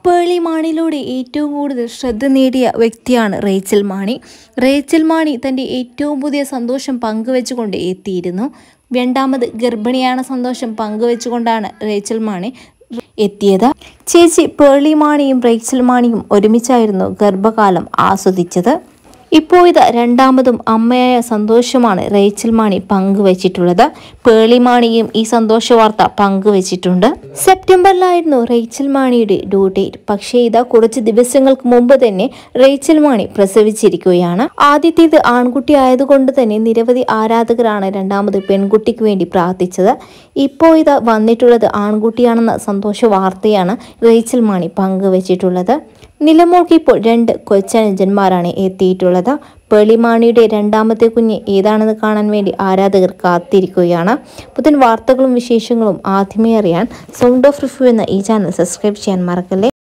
പേളി മാണിയിലൂടെ ഏറ്റവും കൂടുതൽ ശ്രദ്ധ നേടിയ വ്യക്തിയാണ് റേച്ചൽ മാണി റേച്ചൽ മാണി തൻ്റെ ഏറ്റവും പുതിയ സന്തോഷം പങ്കുവെച്ചുകൊണ്ട് എത്തിയിരുന്നു രണ്ടാമത് ഗർഭിണിയാണ് സന്തോഷം പങ്കുവെച്ചുകൊണ്ടാണ് റേച്ചൽ മാണി എത്തിയത് ചേച്ചി പേളി മാണിയും റേച്ചൽ മാണിയും ഒരുമിച്ചായിരുന്നു ഗർഭകാലം ആസ്വദിച്ചത് ഇപ്പോൾ ഇത് രണ്ടാമതും അമ്മയായ സന്തോഷമാണ് റേച്ചൽ മാണി പങ്കുവച്ചിട്ടുള്ളത് പേളി മാണിയും ഈ സന്തോഷ വാർത്ത പങ്കുവച്ചിട്ടുണ്ട് സെപ്റ്റംബറിലായിരുന്നു റേച്ചൽ മാണിയുടെ ഡ്യൂ ഡേറ്റ് പക്ഷേ ഇത് കുറച്ച് ദിവസങ്ങൾക്ക് മുമ്പ് തന്നെ റേച്ചൽ മാണി പ്രസവിച്ചിരിക്കുകയാണ് ആദ്യത്തേത് ആൺകുട്ടി ആയതുകൊണ്ട് തന്നെ നിരവധി ആരാധകരാണ് രണ്ടാമത് പെൺകുട്ടിക്ക് വേണ്ടി പ്രാർത്ഥിച്ചത് ഇപ്പോൾ ഇത് വന്നിട്ടുള്ളത് ആൺകുട്ടിയാണെന്ന സന്തോഷ വാർത്തയാണ് റേച്ചൽ മാണി പങ്കുവച്ചിട്ടുള്ളത് നിലമോൾക്ക് ഇപ്പോൾ രണ്ട് കൊച്ചനുജന്മാരാണ് എത്തിയിട്ടുള്ളത് പേളിമാണിയുടെ രണ്ടാമത്തെ കുഞ്ഞ് ഏതാണെന്ന് കാണാൻ വേണ്ടി ആരാധകർ കാത്തിരിക്കുകയാണ് പുത്തൻ വാർത്തകളും വിശേഷങ്ങളും ആദ്യമേ അറിയാൻ സൗണ്ട് ഓഫ് റിഫ്യൂ എന്ന ഈ ചാനൽ സബ്സ്ക്രൈബ് ചെയ്യാൻ മറക്കല്ലേ